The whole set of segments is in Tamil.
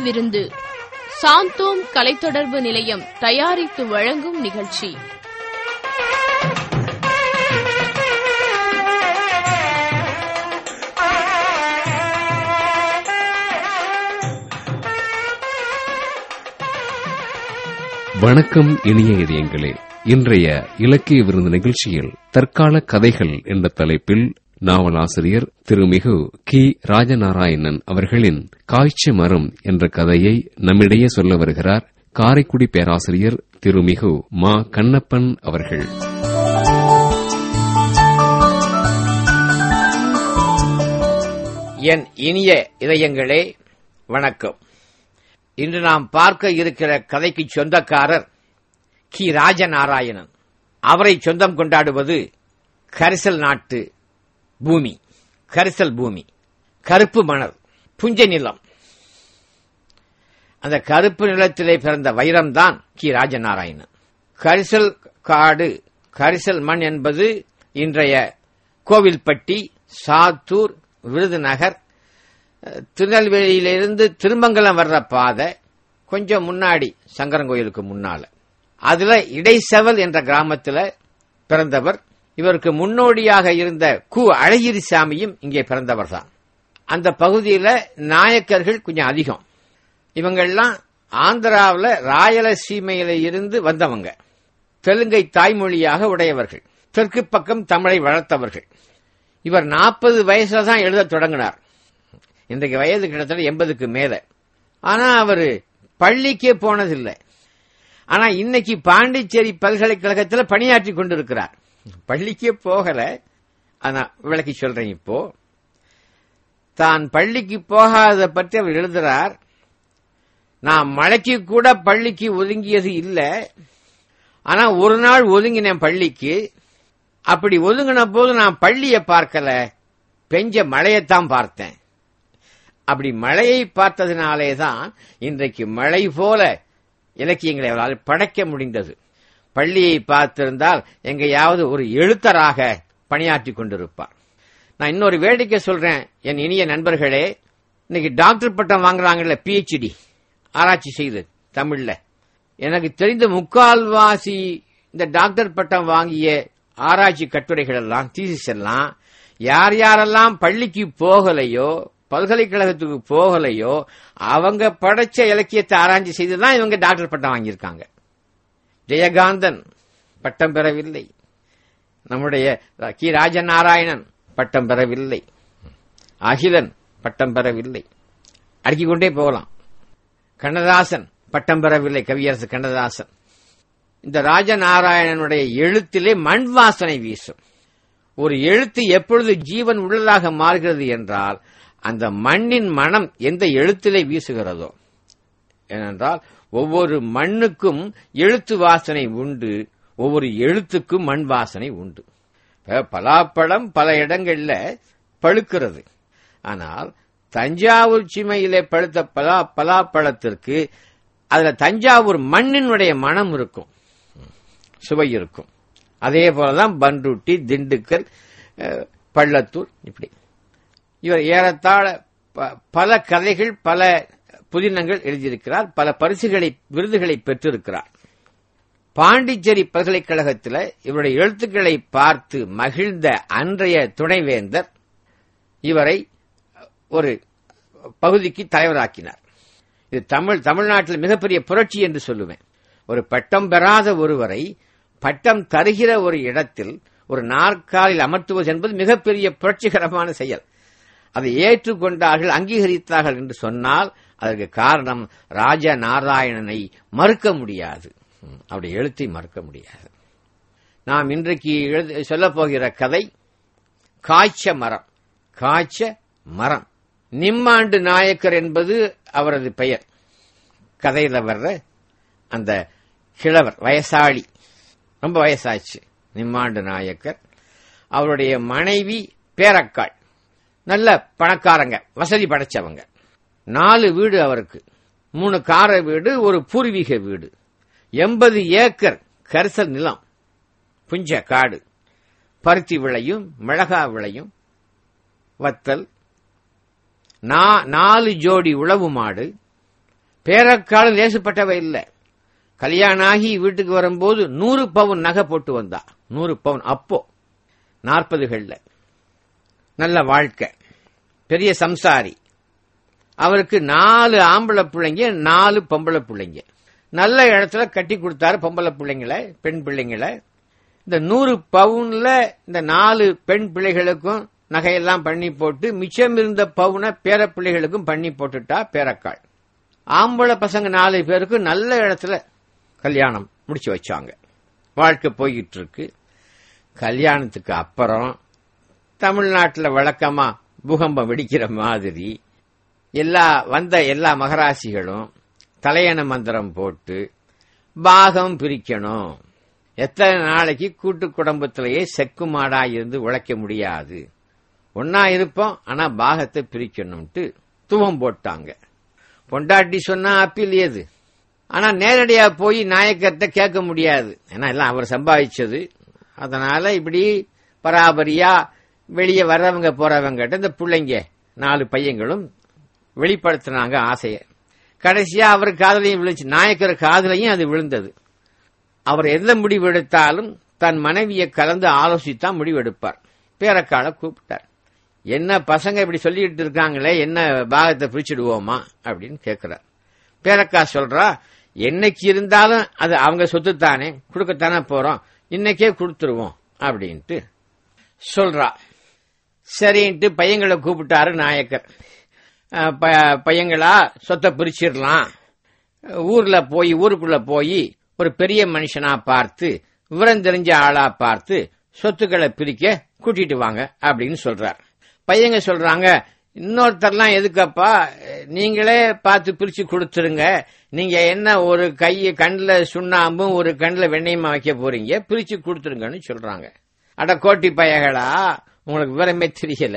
விருந்து சாந்தோம் கலைத்தொடர்பு நிலையம் தயாரித்து வழங்கும் நிகழ்ச்சி வணக்கம் இனிய இதயங்களே இன்றைய இலக்கிய விருந்து நிகழ்ச்சியில் தற்கால கதைகள் என்ற தலைப்பில் நாவலாசிரியர் திருமிகு கி ராஜநாராயணன் அவர்களின் காய்ச்ச மரம் என்ற கதையை நம்மிடையே சொல்ல வருகிறார் காரைக்குடி பேராசிரியர் திருமிகு மா கண்ணப்பன் அவர்கள் என் இனிய இதயங்களே வணக்கம் இன்று நாம் பார்க்க இருக்கிற கதைக்கு சொந்தக்காரர் கி ராஜநாராயணன் அவரை சொந்தம் கொண்டாடுவது கரிசல் நாட்டு பூமி கரிசல் பூமி கருப்பு மணல் புஞ்ச நிலம் அந்த கருப்பு நிலத்திலே பிறந்த வைரம்தான் கி ராஜநாராயணன் கரிசல் காடு கரிசல் மண் என்பது இன்றைய கோவில்பட்டி சாத்தூர் விருதுநகர் திருநெல்வேலியிலிருந்து திருமங்கலம் வர்ற பாதை கொஞ்சம் முன்னாடி சங்கரங்கோயிலுக்கு முன்னால அதுல இடைசெவல் என்ற கிராமத்துல பிறந்தவர் இவருக்கு முன்னோடியாக இருந்த கு அழகிரிசாமியும் இங்கே பிறந்தவர் தான் அந்த பகுதியில நாயக்கர்கள் கொஞ்சம் அதிகம் இவங்கெல்லாம் ஆந்திராவில் ராயலசீமையில இருந்து வந்தவங்க தெலுங்கை தாய்மொழியாக உடையவர்கள் தெற்கு பக்கம் தமிழை வளர்த்தவர்கள் இவர் நாற்பது வயசுல தான் எழுத தொடங்கினார் இன்றைக்கு வயது கிட்டத்தட்ட எண்பதுக்கு மேல ஆனா அவரு பள்ளிக்கே போனதில்லை ஆனா இன்னைக்கு பாண்டிச்சேரி பல்கலைக்கழகத்தில் பணியாற்றி கொண்டிருக்கிறார் பள்ளிக்கே போகல ஆனா விளக்கி சொல்றேன் இப்போ தான் பள்ளிக்கு போகாத பற்றி அவர் எழுதுறார் நான் மழைக்கு கூட பள்ளிக்கு ஒதுங்கியது இல்லை ஆனா ஒரு நாள் ஒதுங்கினேன் பள்ளிக்கு அப்படி ஒதுங்கின போது நான் பள்ளியை பார்க்கல பெஞ்ச மழையத்தான் பார்த்தேன் அப்படி மழையை பார்த்ததினாலே தான் இன்றைக்கு மழை போல இலக்கியங்களை அவரால் படைக்க முடிந்தது பள்ளியை பார்த்திருந்தால் எங்கேயாவது ஒரு எழுத்தராக பணியாற்றி கொண்டிருப்பார் நான் இன்னொரு வேடிக்கை சொல்றேன் என் இனிய நண்பர்களே இன்னைக்கு டாக்டர் பட்டம் வாங்குறாங்கல்ல பிஹெச்டி ஆராய்ச்சி செய்து தமிழ்ல எனக்கு தெரிந்த முக்கால்வாசி இந்த டாக்டர் பட்டம் வாங்கிய ஆராய்ச்சி கட்டுரைகள் எல்லாம் தீசிஸ் எல்லாம் யார் யாரெல்லாம் பள்ளிக்கு போகலையோ பல்கலைக்கழகத்துக்கு போகலையோ அவங்க படைச்ச இலக்கியத்தை ஆராய்ச்சி செய்துதான் இவங்க டாக்டர் பட்டம் வாங்கியிருக்காங்க ஜெயகாந்தன் பட்டம் பெறவில்லை நம்முடைய கி ராஜநாராயணன் பட்டம் பெறவில்லை அகிலன் பட்டம் பெறவில்லை அடுக்கிக் கொண்டே போகலாம் கண்ணதாசன் பட்டம் பெறவில்லை கவியரசு கண்ணதாசன் இந்த ராஜநாராயணனுடைய எழுத்திலே மண் வாசனை வீசும் ஒரு எழுத்து எப்பொழுது ஜீவன் உள்ளதாக மாறுகிறது என்றால் அந்த மண்ணின் மனம் எந்த எழுத்திலே வீசுகிறதோ ஏனென்றால் ஒவ்வொரு மண்ணுக்கும் எழுத்து வாசனை உண்டு ஒவ்வொரு எழுத்துக்கும் மண் வாசனை உண்டு பலாப்பழம் பல இடங்கள்ல பழுக்கிறது ஆனால் தஞ்சாவூர் சீமையிலே பழுத்த பலா பலாப்பழத்திற்கு அதுல தஞ்சாவூர் மண்ணினுடைய மனம் இருக்கும் சுவை இருக்கும் அதே போலதான் பன்ருட்டி திண்டுக்கல் பள்ளத்தூர் இப்படி இவர் ஏறத்தாழ பல கதைகள் பல புதினங்கள் எழுதியிருக்கிறார் பல பரிசுகளை விருதுகளை பெற்றிருக்கிறார் பாண்டிச்சேரி பல்கலைக்கழகத்தில் இவருடைய எழுத்துக்களை பார்த்து மகிழ்ந்த அன்றைய துணைவேந்தர் இவரை ஒரு பகுதிக்கு தலைவராக்கினார் இது தமிழ் தமிழ்நாட்டில் மிகப்பெரிய புரட்சி என்று சொல்லுவேன் ஒரு பட்டம் பெறாத ஒருவரை பட்டம் தருகிற ஒரு இடத்தில் ஒரு நாற்காலில் அமர்த்துவது என்பது மிகப்பெரிய புரட்சிகரமான செயல் அதை ஏற்றுக்கொண்டார்கள் அங்கீகரித்தார்கள் என்று சொன்னால் அதற்கு காரணம் ராஜ நாராயணனை மறுக்க முடியாது அவருடைய எழுத்தை மறுக்க முடியாது நாம் இன்றைக்கு சொல்லப் போகிற கதை காய்ச்ச மரம் காய்ச்ச மரம் நிம்மாண்டு நாயக்கர் என்பது அவரது பெயர் கதையில வர்ற அந்த கிழவர் வயசாளி ரொம்ப வயசாச்சு நிம்மாண்டு நாயக்கர் அவருடைய மனைவி பேரக்காள் நல்ல பணக்காரங்க வசதி படைச்சவங்க நாலு வீடு அவருக்கு மூணு கார வீடு ஒரு பூர்வீக வீடு எண்பது ஏக்கர் கரிசல் நிலம் புஞ்ச காடு பருத்தி விளையும் மிளகா விளையும் வத்தல் நா- நாலு ஜோடி உழவு மாடு பேரக்காலம் லேசுப்பட்டவ இல்ல கல்யாணம் ஆகி வீட்டுக்கு வரும்போது நூறு பவுன் நகை போட்டு வந்தா நூறு பவுன் அப்போ நாற்பதுகள்ல நல்ல வாழ்க்கை பெரிய சம்சாரி அவருக்கு நாலு ஆம்பளை பிள்ளைங்க நாலு பொம்பளை பிள்ளைங்க நல்ல இடத்துல கட்டி கொடுத்தாரு பொம்பளை பிள்ளைங்களை பெண் பிள்ளைங்களை இந்த நூறு பவுன்ல இந்த நாலு பெண் பிள்ளைகளுக்கும் நகையெல்லாம் பண்ணி போட்டு மிச்சம் இருந்த பவுனை பேர பிள்ளைகளுக்கும் பண்ணி போட்டுட்டா பேரக்காள் ஆம்பளை பசங்க நாலு பேருக்கும் நல்ல இடத்துல கல்யாணம் முடிச்சு வச்சாங்க வாழ்க்கை போய்கிட்டு இருக்கு கல்யாணத்துக்கு அப்புறம் தமிழ்நாட்டில் வழக்கமா பூகம்பம் வெடிக்கிற மாதிரி எல்லா வந்த எல்லா மகராசிகளும் தலையண மந்திரம் போட்டு பாகம் பிரிக்கணும் எத்தனை நாளைக்கு கூட்டு குடும்பத்திலேயே செக்கு மாடா இருந்து உழைக்க முடியாது ஒன்னா இருப்போம் ஆனா பாகத்தை பிரிக்கணும்ட்டு துவம் போட்டாங்க பொண்டாட்டி சொன்னா அப்பீல் ஏது ஆனா நேரடியா போய் நாயக்கர்கிட்ட கேட்க முடியாது ஏன்னா எல்லாம் அவர் சம்பாதிச்சது அதனால இப்படி பராபரியா வெளியே வர்றவங்க போறவங்க இந்த பிள்ளைங்க நாலு பையங்களும் வெளிப்படுத்தினாங்க ஆசைய கடைசியா அவர் காதலையும் விழுந்துச்சு நாயக்கர் காதலையும் அது விழுந்தது அவர் எந்த முடிவு எடுத்தாலும் தன் மனைவியை கலந்து ஆலோசித்தான் முடிவு எடுப்பார் பேரக்கால கூப்பிட்டார் என்ன பசங்க இப்படி சொல்லிட்டு இருக்காங்களே என்ன பாகத்தை பிரிச்சுடுவோமா அப்படின்னு கேட்கிறார் பேரக்கா சொல்றா என்னைக்கு இருந்தாலும் அது அவங்க சொத்து தானே கொடுக்கத்தானே போறோம் இன்னைக்கே கொடுத்துருவோம் அப்படின்ட்டு சொல்றா சரின்ட்டு பையங்களை கூப்பிட்டாரு நாயக்கர் அஹ், ப- பையங்களா சொத்தை பிரிச்சிடலாம் ஊர்ல போய் ஊருக்குள்ள போய் ஒரு பெரிய மனுஷனா பார்த்து விவரம் தெரிஞ்ச ஆளா பார்த்து சொத்துக்களை பிரிக்க கூட்டிட்டு வாங்க அப்படின்னு சொல்றார் பையங்க சொல்றாங்க இன்னொருத்தர்லாம் எதுக்கப்பா நீங்களே பார்த்து பிரிச்சு கொடுத்துருங்க நீங்க என்ன ஒரு கை கண்ணுல சுண்ணாம்பும் ஒரு கண்ணுல வெண்ணெயுமா வைக்க போறீங்க பிரிச்சு கொடுத்துருங்கன்னு சொல்றாங்க அட கோட்டி பயகளா உங்களுக்கு விவரமே தெரியல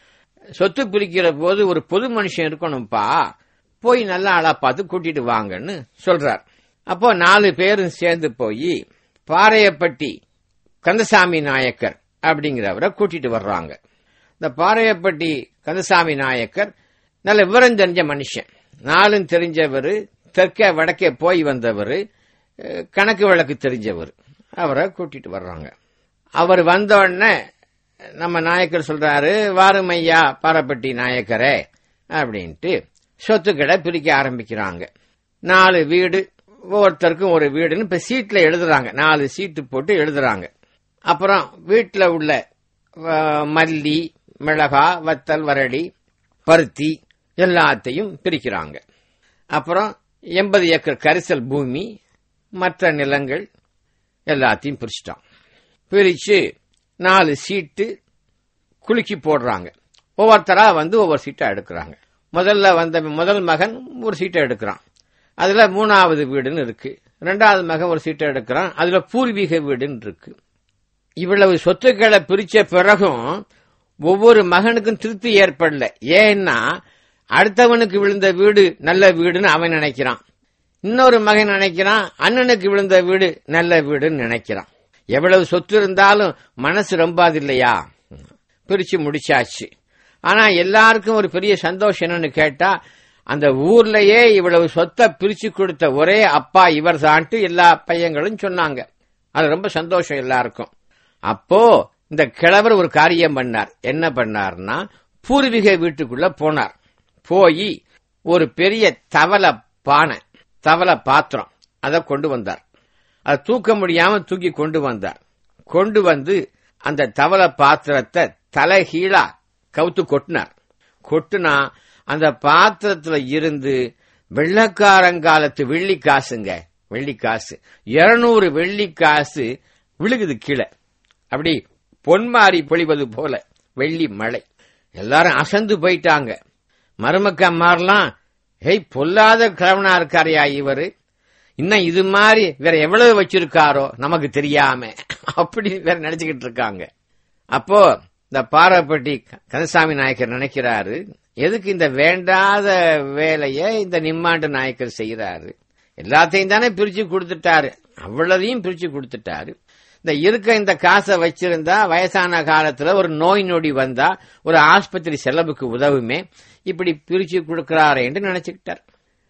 சொத்து பிரிக்கிற போது ஒரு பொது மனுஷன் இருக்கணும்ப்பா போய் நல்ல ஆளா பார்த்து கூட்டிட்டு வாங்கன்னு சொல்றார் அப்போ நாலு பேரும் சேர்ந்து போய் பாறையப்பட்டி கந்தசாமி நாயக்கர் அப்படிங்கிறவரை கூட்டிட்டு வர்றாங்க இந்த பாறையப்பட்டி கந்தசாமி நாயக்கர் நல்ல விவரம் தெரிஞ்ச மனுஷன் நாளும் தெரிஞ்சவர் தெற்கே வடக்கே போய் வந்தவர் அஹ், கணக்கு வழக்கு தெரிஞ்சவர் அவரை கூட்டிட்டு வர்றாங்க அவர் வந்த உடனே நம்ம நாயக்கர் சொல்றாரு வாருமையா பாறைப்பட்டி நாயக்கரே அப்படின்ட்டு சொத்துக்களை பிரிக்க ஆரம்பிக்கிறாங்க நாலு வீடு ஒவ்வொருத்தருக்கும் ஒரு வீடுன்னு இப்ப சீட்ல எழுதுறாங்க நாலு சீட்டு போட்டு எழுதுறாங்க அப்புறம் வீட்டுல உள்ள அஹ், மல்லி மிளகா வத்தல் வரடி பருத்தி எல்லாத்தையும் பிரிக்கிறாங்க அப்புறம் எண்பது ஏக்கர் கரிசல் பூமி மற்ற நிலங்கள் எல்லாத்தையும் பிரிச்சிட்டான் பிரிச்சு நாலு சீட்டு குலுக்கி போடுறாங்க ஒவ்வொருத்தரா வந்து ஒவ்வொரு சீட்டை எடுக்கிறாங்க முதல்ல வந்த முதல் மகன் ஒரு சீட்டை எடுக்கிறான் அதுல மூணாவது வீடுன்னு இருக்கு ரெண்டாவது மகன் ஒரு சீட்டை எடுக்கிறான் அதுல பூர்வீக வீடுன்னு இருக்கு இவ்வளவு சொத்துக்களை பிரிச்ச பிறகும் ஒவ்வொரு மகனுக்கும் திருப்தி ஏற்படல ஏன்னா அடுத்தவனுக்கு விழுந்த வீடு நல்ல வீடுன்னு அவன் நினைக்கிறான் இன்னொரு மகன் நினைக்கிறான் அண்ணனுக்கு விழுந்த வீடு நல்ல வீடுன்னு நினைக்கிறான் எவ்வளவு சொத்து இருந்தாலும் மனசு ரொம்பாது இல்லையா பிரிச்சு முடிச்சாச்சு ஆனா எல்லாருக்கும் ஒரு பெரிய சந்தோஷம் என்னன்னு கேட்டா அந்த ஊர்லயே இவ்வளவு சொத்தை பிரிச்சு கொடுத்த ஒரே அப்பா இவர் தான்ட்டு எல்லா பையங்களும் சொன்னாங்க அது ரொம்ப சந்தோஷம் எல்லாருக்கும் அப்போ இந்த கிழவர் ஒரு காரியம் பண்ணார் என்ன பண்ணார்னா பூர்வீக வீட்டுக்குள்ள போனார் போய் ஒரு பெரிய தவளை பானை தவளை பாத்திரம் அதை கொண்டு வந்தார் அதை தூக்க முடியாம தூக்கி கொண்டு வந்தார் கொண்டு வந்து அந்த தவளை பாத்திரத்தை தலைகீழா கவுத்து கொட்டினார் கொட்டுனா அந்த பாத்திரத்துல இருந்து வெள்ளக்காரங்காலத்து வெள்ளி காசுங்க வெள்ளி காசு இருநூறு வெள்ளி காசு விழுகுது கீழே அப்படி பொன்மாரி பொழிவது போல வெள்ளி மழை எல்லாரும் அசந்து போயிட்டாங்க மருமக்கம்மாரெல்லாம் ஹேய் பொல்லாத கிழவனா இருக்காரையா இவரு இன்னும் இது மாதிரி வேற எவ்வளவு வச்சிருக்காரோ நமக்கு தெரியாம அப்படி வேற நினைச்சுக்கிட்டு இருக்காங்க அப்போ இந்த பாறைப்பட்டி கந்தசாமி நாயக்கர் நினைக்கிறாரு எதுக்கு இந்த வேண்டாத வேலையை இந்த நிம்மாண்டு நாயக்கர் செய்யறாரு எல்லாத்தையும் தானே பிரிச்சு கொடுத்துட்டாரு அவ்வளவையும் பிரிச்சு கொடுத்துட்டாரு இந்த இருக்க இந்த காசை வச்சிருந்தா வயசான காலத்துல ஒரு நோய் நொடி வந்தா ஒரு ஆஸ்பத்திரி செலவுக்கு உதவுமே இப்படி பிரிச்சு கொடுக்கறாரு என்று நினைச்சுக்கிட்டார்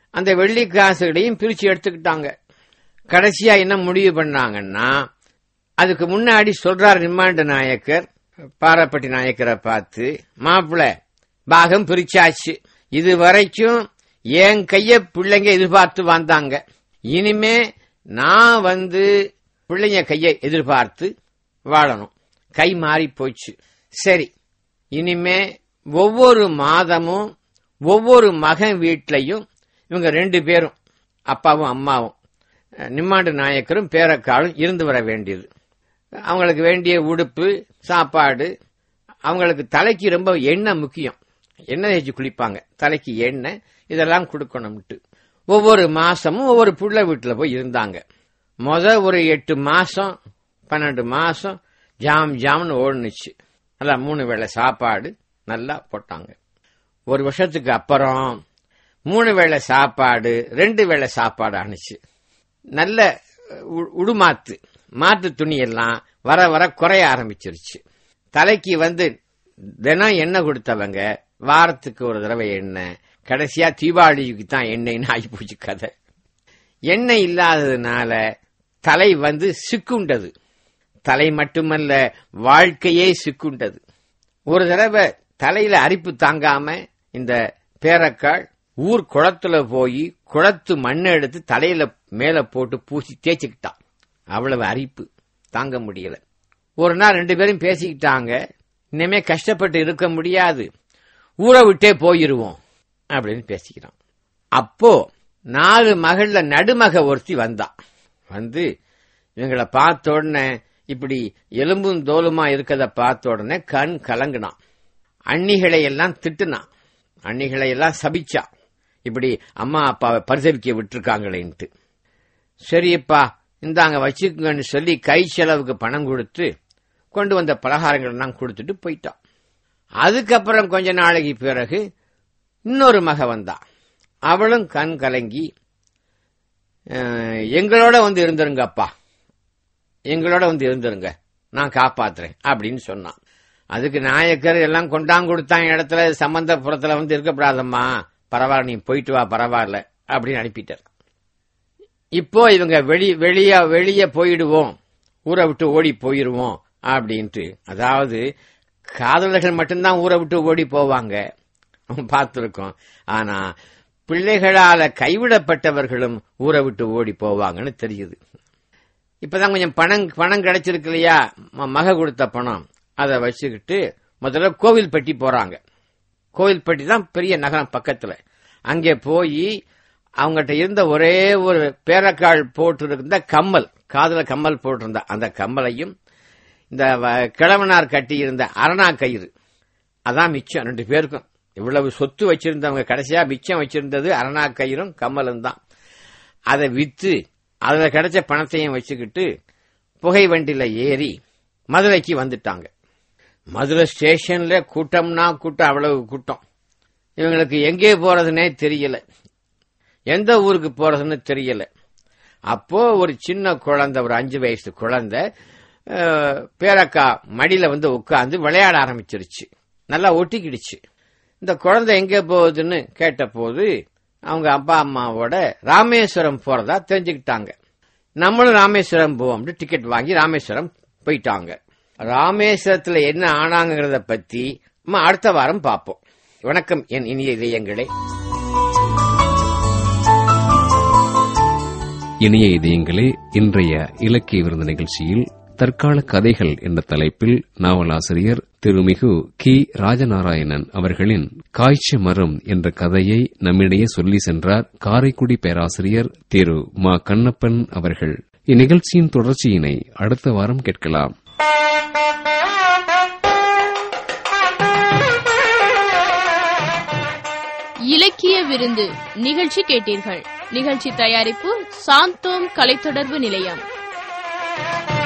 அந்த வெள்ளி காசுகளையும் பிரிச்சு எடுத்துக்கிட்டாங்க கடைசியா என்ன முடிவு பண்ணாங்கன்னா அதுக்கு முன்னாடி சொல்றார் நிம்மாண்ட நாயக்கர் பாரப்பட்டி நாயக்கரை பார்த்து மாப்பிள்ள பாகம் பிரிச்சாச்சு இது வரைக்கும் என் கைய பிள்ளைங்க எதிர்பார்த்து வந்தாங்க இனிமே நான் வந்து பிள்ளைங்க கையை எதிர்பார்த்து வாழணும் கை மாறி போச்சு சரி இனிமே ஒவ்வொரு மாதமும் ஒவ்வொரு மகன் வீட்லயும் இவங்க ரெண்டு பேரும் அப்பாவும் அம்மாவும் அஹ், நிம்மாண்டு நாயக்கரும் பேரக்காலும் இருந்து வர வேண்டியது அவங்களுக்கு வேண்டிய உடுப்பு சாப்பாடு அவங்களுக்கு தலைக்கு ரொம்ப எண்ணெய் முக்கியம் எண்ணெய் தேய்ச்சி குளிப்பாங்க தலைக்கு எண்ணெய் இதெல்லாம் கொடுக்கணும்ட்டு ஒவ்வொரு மாசமும் ஒவ்வொரு புள்ள வீட்டுல போய் இருந்தாங்க முத ஒரு எட்டு மாசம் பன்னெண்டு மாசம் ஜாம் ஜாம்னு ஓடுனுச்சு நல்லா மூணு வேளை சாப்பாடு நல்லா போட்டாங்க ஒரு வருஷத்துக்கு அப்புறம் மூணு வேளை சாப்பாடு ரெண்டு வேளை சாப்பாடு ஆனுச்சு நல்ல உ- உடுமாத்து மாத்து துணி எல்லாம் வர வர குறைய ஆரம்பிச்சிருச்சு தலைக்கு வந்து தினம் எண்ணெய் கொடுத்தவங்க வாரத்துக்கு ஒரு தடவை எண்ணெய் கடைசியா தீபாவளிக்கு தான் எண்ணெய்னு ஆகி போச்சு கதை எண்ணெய் இல்லாததுனால தலை வந்து சிக்குண்டது தலை மட்டுமல்ல வாழ்க்கையே சிக்குண்டது ஒரு தடவை தலையில அரிப்பு தாங்காம இந்த பேரக்காள் ஊர் குளத்துல போய் குளத்து மண்ணை எடுத்து தலையில மேல போட்டு பூசி தேய்ச்சிக்கிட்டான் அவ்வளவு அரிப்பு தாங்க முடியல ஒரு நாள் ரெண்டு பேரும் பேசிக்கிட்டாங்க இனிமே கஷ்டப்பட்டு இருக்க முடியாது ஊரை விட்டே போயிருவோம் அப்படின்னு பேசிக்கிறான் அப்போ நாலு மகள்ல நடுமக ஒருத்தி வந்தா வந்து இவங்கள பார்த்த உடனே இப்படி எலும்பும் தோலுமா இருக்கத பார்த்த உடனே கண் கலங்குனான் அண்ணிகளை எல்லாம் திட்டுனான் அண்ணிகளை எல்லாம் சபிச்சான் இப்படி அம்மா அப்பாவை பரிசவிக்க விட்டுருக்காங்களேன்ட்டு சரியப்பா இந்தாங்க வச்சுக்கோங்கன்னு சொல்லி கை செலவுக்கு பணம் கொடுத்து கொண்டு வந்த பலகாரங்கள் எல்லாம் கொடுத்துட்டு போயிட்டான் அதுக்கப்புறம் கொஞ்ச நாளைக்கு பிறகு இன்னொரு மக வந்தா அவளும் கண் கலங்கி "அஹ், எங்களோட வந்து இருந்துருங்க அப்பா எங்களோட வந்து இருந்துருங்க நான் காப்பாத்துறேன் அப்படின்னு சொன்னான் அதுக்கு நாயக்கர் எல்லாம் கொண்டாங்க கொடுத்தாங்க இடத்துல சம்பந்தபுரத்துல வந்து இருக்கக்கூடாதம்மா பரவாயில்ல நீ போயிட்டு வா பரவாயில்ல அப்படின்னு அனுப்பிட்டார் இப்போ இவங்க வெளி வெளிய வெளிய போயிடுவோம் ஊரை விட்டு ஓடி போயிருவோம் அப்படின்ட்டு அதாவது காதலர்கள் மட்டும்தான் ஊரை விட்டு ஓடி போவாங்க பார்த்துருக்கோம் ஆனா பிள்ளைகளால கைவிடப்பட்டவர்களும் ஊரை விட்டு ஓடி போவாங்கன்னு தெரியுது இப்பதான் கொஞ்சம் பணம் பணம் கிடைச்சிருக்கு இல்லையா ம- மக கொடுத்த பணம் அதை வச்சுக்கிட்டு முதல்ல கோவில்பட்டி போறாங்க கோவில்பட்டி தான் பெரிய நகரம் பக்கத்துல அங்கே போய் அவங்ககிட்ட இருந்த ஒரே ஒரு பேரக்கால் போட்டிருந்த கம்மல் காதுல கம்மல் போட்டிருந்த அந்த கம்மலையும் இந்த வ- கிழவனார் கட்டியிருந்த அரணா கயிறு அதான் மிச்சம் ரெண்டு பேருக்கும் இவ்வளவு சொத்து வச்சிருந்தவங்க கடைசியா மிச்சம் வச்சிருந்தது அரணா கயிறும் கம்மலும் தான் அதை வித்து அதுல கிடைச்ச பணத்தையும் வச்சுக்கிட்டு புகை வண்டியில ஏறி மதுரைக்கு வந்துட்டாங்க மதுரை ஸ்டேஷன்ல கூட்டம்னா கூட்டம் அவ்வளவு கூட்டம் இவங்களுக்கு எங்கே போறதுனே தெரியல எந்த ஊருக்கு போறதுன்னு தெரியல அப்போ ஒரு சின்ன குழந்தை ஒரு அஞ்சு வயசு குழந்தை அஹ், பேரக்கா மடியில வந்து உட்காந்து விளையாட ஆரம்பிச்சிருச்சு நல்லா ஒட்டிக்கிடுச்சு இந்த குழந்தை எங்க போகுதுன்னு கேட்டபோது அவங்க அப்பா அம்மாவோட ராமேஸ்வரம் போறதா தெரிஞ்சுக்கிட்டாங்க நம்மளும் ராமேஸ்வரம் போவோம்னு டிக்கெட் வாங்கி ராமேஸ்வரம் போயிட்டாங்க ராமேஸ்வரத்துல என்ன ஆனாங்கிறத பத்தி நம்ம அடுத்த வாரம் பார்ப்போம் வணக்கம் என் இனிய இதயங்களே இனிய இதயங்களே இன்றைய இலக்கிய விருது நிகழ்ச்சியில் தற்கால கதைகள் என்ற தலைப்பில் நாவலாசிரியர் திருமிகு கி ராஜநாராயணன் அவர்களின் காய்ச்சி மரம் என்ற கதையை நம்மிடையே சொல்லி சென்றார் காரைக்குடி பேராசிரியர் திரு மா கண்ணப்பன் அவர்கள் இந்நிகழ்ச்சியின் தொடர்ச்சியினை அடுத்த வாரம் கேட்கலாம் இலக்கிய விருந்து நிகழ்ச்சி கேட்டீர்கள் நிகழ்ச்சி தயாரிப்பு சாந்தோம் கலைத்தொடர்பு நிலையம்